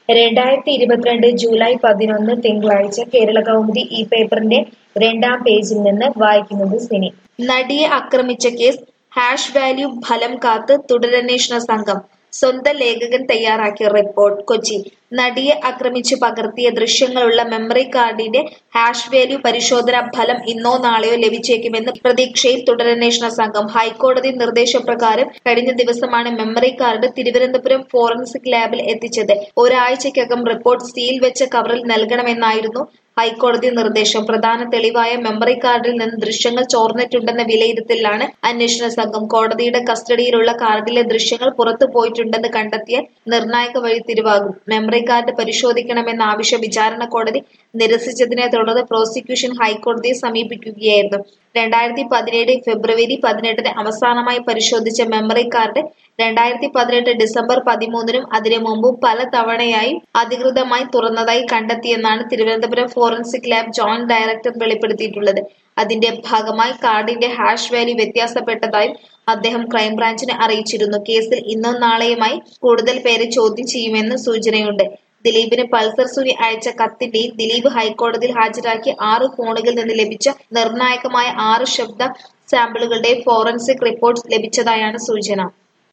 രണ്ടായിരത്തി ഇരുപത്തിരണ്ട് ജൂലൈ പതിനൊന്ന് തിങ്കളാഴ്ച കേരള കൗമുദി ഈ പേപ്പറിന്റെ രണ്ടാം പേജിൽ നിന്ന് വായിക്കുന്നത് സിനി നടിയെ ആക്രമിച്ച കേസ് ഹാഷ് വാല്യൂ ഫലം കാത്ത് തുടരന്വേഷണ സംഘം സ്വന്തം ലേഖകൻ തയ്യാറാക്കിയ റിപ്പോർട്ട് കൊച്ചി നടിയെ ആക്രമിച്ചു പകർത്തിയ ദൃശ്യങ്ങളുള്ള മെമ്മറി കാർഡിന്റെ ഹാഷ് വാല്യൂ പരിശോധനാ ഫലം ഇന്നോ നാളെയോ ലഭിച്ചേക്കുമെന്ന് പ്രതീക്ഷയിൽ തുടരന്വേഷണ സംഘം ഹൈക്കോടതി നിർദ്ദേശപ്രകാരം കഴിഞ്ഞ ദിവസമാണ് മെമ്മറി കാർഡ് തിരുവനന്തപുരം ഫോറൻസിക് ലാബിൽ എത്തിച്ചത് ഒരാഴ്ചയ്ക്കകം റിപ്പോർട്ട് സീൽ വെച്ച കവറിൽ നൽകണമെന്നായിരുന്നു ഹൈക്കോടതി നിർദ്ദേശം പ്രധാന തെളിവായ മെമ്മറി കാർഡിൽ നിന്ന് ദൃശ്യങ്ങൾ ചോർന്നിട്ടുണ്ടെന്ന വിലയിരുത്തലിലാണ് അന്വേഷണ സംഘം കോടതിയുടെ കസ്റ്റഡിയിലുള്ള കാർഡിലെ ദൃശ്യങ്ങൾ പുറത്തു പോയിട്ടുണ്ടെന്ന് കണ്ടെത്തിയാൽ നിർണായക വഴിത്തിരിവാകും മെമ്മറി കാർഡ് പരിശോധിക്കണമെന്ന ആവശ്യം വിചാരണ കോടതി നിരസിച്ചതിനെ തുടർന്ന് പ്രോസിക്യൂഷൻ ഹൈക്കോടതിയെ സമീപിക്കുകയായിരുന്നു രണ്ടായിരത്തി പതിനേഴ് ഫെബ്രുവരി പതിനെട്ടിന് അവസാനമായി പരിശോധിച്ച മെമ്മറി കാർഡ് രണ്ടായിരത്തി പതിനെട്ട് ഡിസംബർ പതിമൂന്നിനും അതിനു മുമ്പും പല തവണയായി അധികൃതമായി തുറന്നതായി കണ്ടെത്തിയെന്നാണ് Thiruvananthapuram forensic lab joint director വെളിപ്പെടുത്തിയിട്ടുള്ളത് അതിന്റെ ഭാഗമായി കാർഡിന്റെ ഹാഷ് വാല്യൂ വ്യത്യാസപ്പെട്ടതായും അദ്ദേഹം ക്രൈംബ്രാഞ്ചിനെ അറിയിച്ചിരുന്നു കേസിൽ ഇന്നും നാളെയുമായി കൂടുതൽ പേരെ ചോദ്യം ചെയ്യുമെന്ന് സൂചനയുണ്ട് ദിലീപിന് പൾസർ സുനി അയച്ച കത്തിന്റെയും ദിലീപ് ഹൈക്കോടതിയിൽ ഹാജരാക്കിയ ആറ് ഫോണുകളിൽ നിന്ന് ലഭിച്ച നിർണായകമായ ആറ് ശബ്ദ സാമ്പിളുകളുടെയും ഫോറൻസിക് റിപ്പോർട്ട് ലഭിച്ചതായാണ് സൂചന